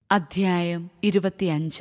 അധ്യായം ഇരുപത്തിയഞ്ച്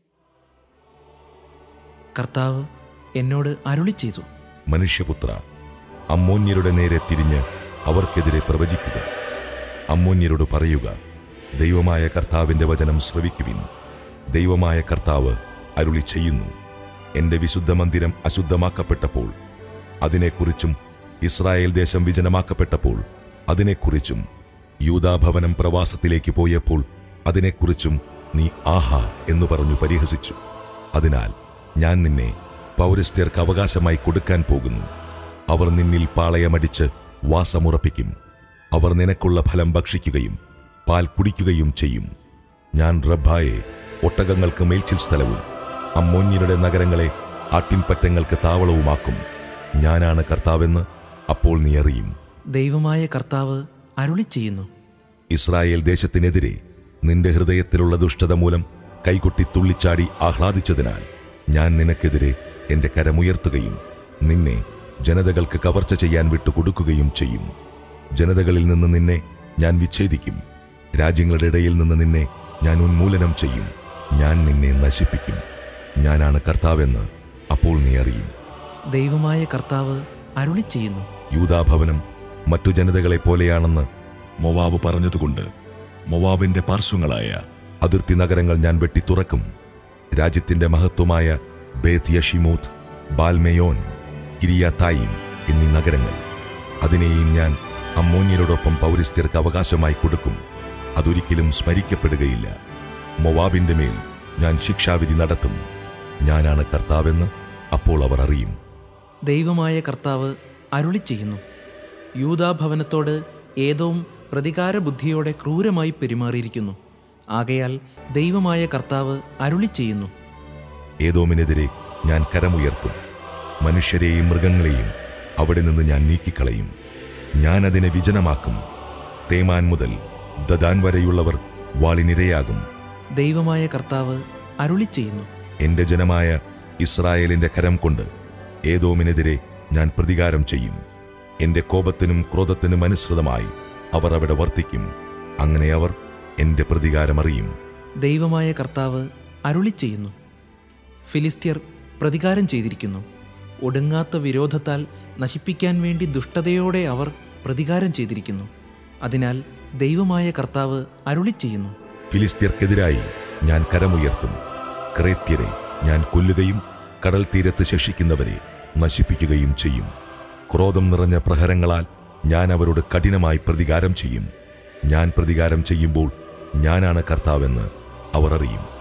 കർത്താവ് എന്നോട് അരുളി ചെയ്തു മനുഷ്യപുത്ര അമ്മോന്യരുടെ നേരെ തിരിഞ്ഞ് അവർക്കെതിരെ പ്രവചിക്കുക അമ്മോന്യരോട് പറയുക ദൈവമായ കർത്താവിന്റെ വചനം ശ്രവിക്കുവിൻ ദൈവമായ കർത്താവ് അരുളി ചെയ്യുന്നു എന്റെ വിശുദ്ധ മന്ദിരം അശുദ്ധമാക്കപ്പെട്ടപ്പോൾ അതിനെക്കുറിച്ചും ഇസ്രായേൽ ദേശം വിജനമാക്കപ്പെട്ടപ്പോൾ അതിനെക്കുറിച്ചും യൂദാഭവനം പ്രവാസത്തിലേക്ക് പോയപ്പോൾ അതിനെക്കുറിച്ചും നീ ആഹാ എന്നു പറഞ്ഞു പരിഹസിച്ചു അതിനാൽ ഞാൻ നിന്നെ പൗരസ്ത്യർക്ക് അവകാശമായി കൊടുക്കാൻ പോകുന്നു അവർ നിന്നിൽ പാളയമടിച്ച് വാസമുറപ്പിക്കും അവർ നിനക്കുള്ള ഫലം ഭക്ഷിക്കുകയും പാൽ കുടിക്കുകയും ചെയ്യും ഞാൻ റബ്ബായെ ഒട്ടകങ്ങൾക്ക് മേൽച്ചിൽ സ്ഥലവും അമ്മോന്യരുടെ നഗരങ്ങളെ ആട്ടിൻപറ്റങ്ങൾക്ക് താവളവുമാക്കും ഞാനാണ് കർത്താവെന്ന് അപ്പോൾ നീ അറിയും ദൈവമായ കർത്താവ് അരുളി ചെയ്യുന്നു ഇസ്രായേൽ ദേശത്തിനെതിരെ നിന്റെ ഹൃദയത്തിലുള്ള ദുഷ്ടത മൂലം കൈകൊട്ടി തുള്ളിച്ചാടി ആഹ്ലാദിച്ചതിനാൽ ഞാൻ നിനക്കെതിരെ എന്റെ കരമുയർത്തുകയും നിന്നെ ജനതകൾക്ക് കവർച്ച ചെയ്യാൻ വിട്ടുകൊടുക്കുകയും ചെയ്യും ജനതകളിൽ നിന്ന് നിന്നെ ഞാൻ വിച്ഛേദിക്കും രാജ്യങ്ങളുടെ ഇടയിൽ നിന്ന് നിന്നെ ഞാൻ ഉന്മൂലനം ചെയ്യും ഞാൻ നിന്നെ നശിപ്പിക്കും ഞാനാണ് കർത്താവെന്ന് അപ്പോൾ നീ അറിയും ദൈവമായ കർത്താവ് അരുളി ചെയ്യുന്നു യൂദാഭവനം മറ്റു ജനതകളെ പോലെയാണെന്ന് മൊവാബ് പറഞ്ഞതുകൊണ്ട് മൊവാബിന്റെ പാർശ്വങ്ങളായ അതിർത്തി നഗരങ്ങൾ ഞാൻ വെട്ടി തുറക്കും രാജ്യത്തിന്റെ മഹത്വമായ ബേത് യഷിമൂത്ത് ബാൽമയോൻ കിരിയാത്തായിം എന്നീ നഗരങ്ങൾ അതിനെയും ഞാൻ അമ്മോന്യരോടൊപ്പം പൗരസ്ത്യർക്ക് അവകാശമായി കൊടുക്കും അതൊരിക്കലും സ്മരിക്കപ്പെടുകയില്ല മൊവാബിന്റെ മേൽ ഞാൻ ശിക്ഷാവിധി നടത്തും ഞാനാണ് കർത്താവെന്ന് അപ്പോൾ അവർ അറിയും ദൈവമായ കർത്താവ് അരുളി ചെയ്യുന്നു യൂദാഭവനത്തോട് ഏതോം പ്രതികാര ബുദ്ധിയോടെ ക്രൂരമായി പെരുമാറിയിരിക്കുന്നു ആകയാൽ ദൈവമായ കർത്താവ് അരുളി ചെയ്യുന്നു ഏതോമിനെതിരെ ഞാൻ കരമുയർത്തും മനുഷ്യരെയും മൃഗങ്ങളെയും അവിടെ നിന്ന് ഞാൻ നീക്കിക്കളയും ഞാൻ അതിനെ വിജനമാക്കും തേമാൻ മുതൽ ദദാൻ വരെയുള്ളവർ വാളിനിരയാകും ദൈവമായ കർത്താവ് അരുളി ചെയ്യുന്നു എന്റെ ജനമായ ഇസ്രായേലിന്റെ കരം കൊണ്ട് ഏതോമിനെതിരെ ഞാൻ പ്രതികാരം ചെയ്യും എന്റെ കോപത്തിനും ക്രോധത്തിനും അനുസൃതമായി അവർ അവിടെ വർത്തിക്കും അങ്ങനെ അവർ എന്റെ പ്രതികാരം അറിയും ദൈവമായ കർത്താവ് അരുളി ചെയ്യുന്നു ഫിലിസ്ത്യർ പ്രതികാരം ചെയ്തിരിക്കുന്നു ഒടുങ്ങാത്ത വിരോധത്താൽ നശിപ്പിക്കാൻ വേണ്ടി ദുഷ്ടതയോടെ അവർ പ്രതികാരം ചെയ്തിരിക്കുന്നു അതിനാൽ ദൈവമായ കർത്താവ് അരുളി ചെയ്യുന്നു ഫിലിസ്ത്യർക്കെതിരായി ഞാൻ കരമുയർത്തും ക്രേത്യരെ ഞാൻ കൊല്ലുകയും കടൽ തീരത്ത് ശേഷിക്കുന്നവരെ നശിപ്പിക്കുകയും ചെയ്യും ക്രോധം നിറഞ്ഞ പ്രഹരങ്ങളാൽ ഞാൻ അവരോട് കഠിനമായി പ്രതികാരം ചെയ്യും ഞാൻ പ്രതികാരം ചെയ്യുമ്പോൾ ഞാനാണ് കർത്താവെന്ന് അവർ അറിയും